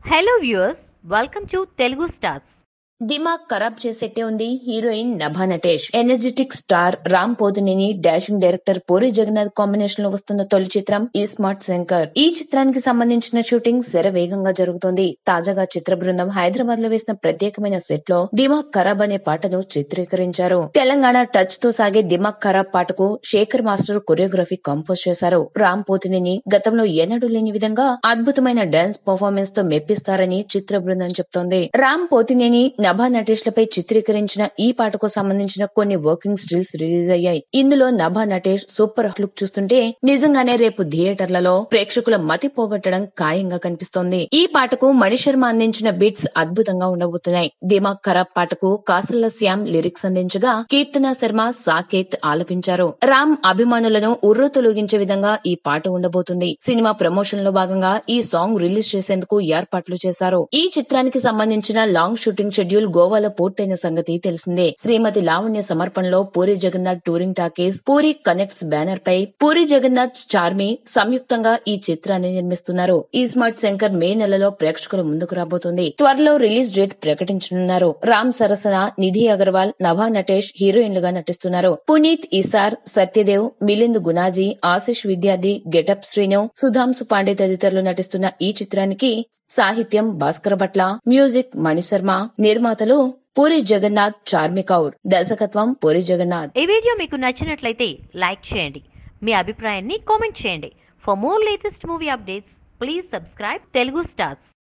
hello viewers welcome to Telugu stars దిమాగ్ ఖరాబ్ చేసేట్టే ఉంది heroine Nabha Natesh energetic star Ram Pothineni dashing director Puri Jagannadh combination లో వస్తున్న తొలి చిత్రం ఈ స్మార్ట్ శంకర్ ఈ చిత్రానికి సంబంధించిన షూటింగ్ శర వేగంగా జరుగుతోంది తాజాగా చిత్ర బృందం హైదరాబాద్ లో వేసిన ప్రత్యేకమైన సెట్ లో దిమాగ్ ఖరాబ్ అనే పాటను చిత్రీకరించారు తెలంగాణ టచ్ తో సాగే దిమాగ్ ఖరాబ్ పాటకు శేఖర్ మాస్టర్ కొరియోగ్రఫీ కంపోజ్ చేశారు రామ్ పోతినేని గతంలో ఎన్నడూ లేని విధంగా అద్భుతమైన డాన్స్ పర్ఫార్మెన్స్ తో మెప్పిస్తారని చిత్ర బృందం చెప్తోంది రామ్ పోతినేని నభా నటేష్ లపై చిత్రీకరించిన ఈ పాటకు సంబంధించిన కొన్ని వర్కింగ్ స్టిల్స్ రిలీజ్ అయ్యాయి ఇందులో నభా నటేష్ సూపర్ లుక్ చూస్తుంటే నిజంగానే రేపు థియేటర్లలో ప్రేక్షకుల మతి పోగొట్టడం ఖాయంగా కనిపిస్తోంది ఈ పాటకు మణిశర్మ అందించిన బీట్స్ అద్భుతంగా ఉండబోతున్నాయి దిమాగ్ ఖరాబ్ పాటకు కాసల్ల శ్యామ్ లిరిక్స్ అందించగా కీర్తన శర్మ సాకేత్ ఆలపించారు రామ్ అభిమానులను ఉర్రు తొలగించే విధంగా ఈ పాట ఉండబోతుంది సినిమా ప్రమోషన్ లో భాగంగా ఈ సాంగ్ రిలీజ్ చేసేందుకు ఏర్పాట్లు చేశారు ఈ చిత్రానికి సంబంధించిన లాంగ్ షూటింగ్ షెడ్యూల్ గోవాలో పూర్తయిన సంగతి తెలిసిందే శ్రీమతి లావణ్య సమర్పణలో Puri Jagannadh touring talkies Puri connects banner పై పూరి జగన్నాథ్ చార్మి సంయుక్తంగా ఈ చిత్రాన్ని నిర్మిస్తున్నారు ఈ స్మార్ట్ శంకర్ మే నెలలో ప్రేక్షకుల ముందుకు రాబోతుంది త్వరలో రిలీజ్ డేట్ ప్రకటించనున్నారు రామ్ సరసన నిధి అగర్వాల్ నభా నటేష్ హీరోయిన్లుగా నటిస్తున్నారు పునీత్ ఇసార్ సత్యదేవ్ మిలింద్ గునాజీ ఆశిష్ విద్యార్థి గెటప్ శ్రీను సుధాంశు పాండే తదితరులు నటిస్తున్న ఈ చిత్రానికి సాహిత్యం భాస్కర్ భట్ల మ్యూజిక్ మణిశర్మ నిర్మాతలు పూరి జగన్నాథ్ చార్మి కౌర్ దర్శకత్వం పూరి జగన్నాథ్ ఈ వీడియో మీకు నచ్చినట్లయితే లైక్ చేయండి మీ అభిప్రాయాన్ని కామెంట్ చేయండి for more latest movie updates please subscribe Telugu stars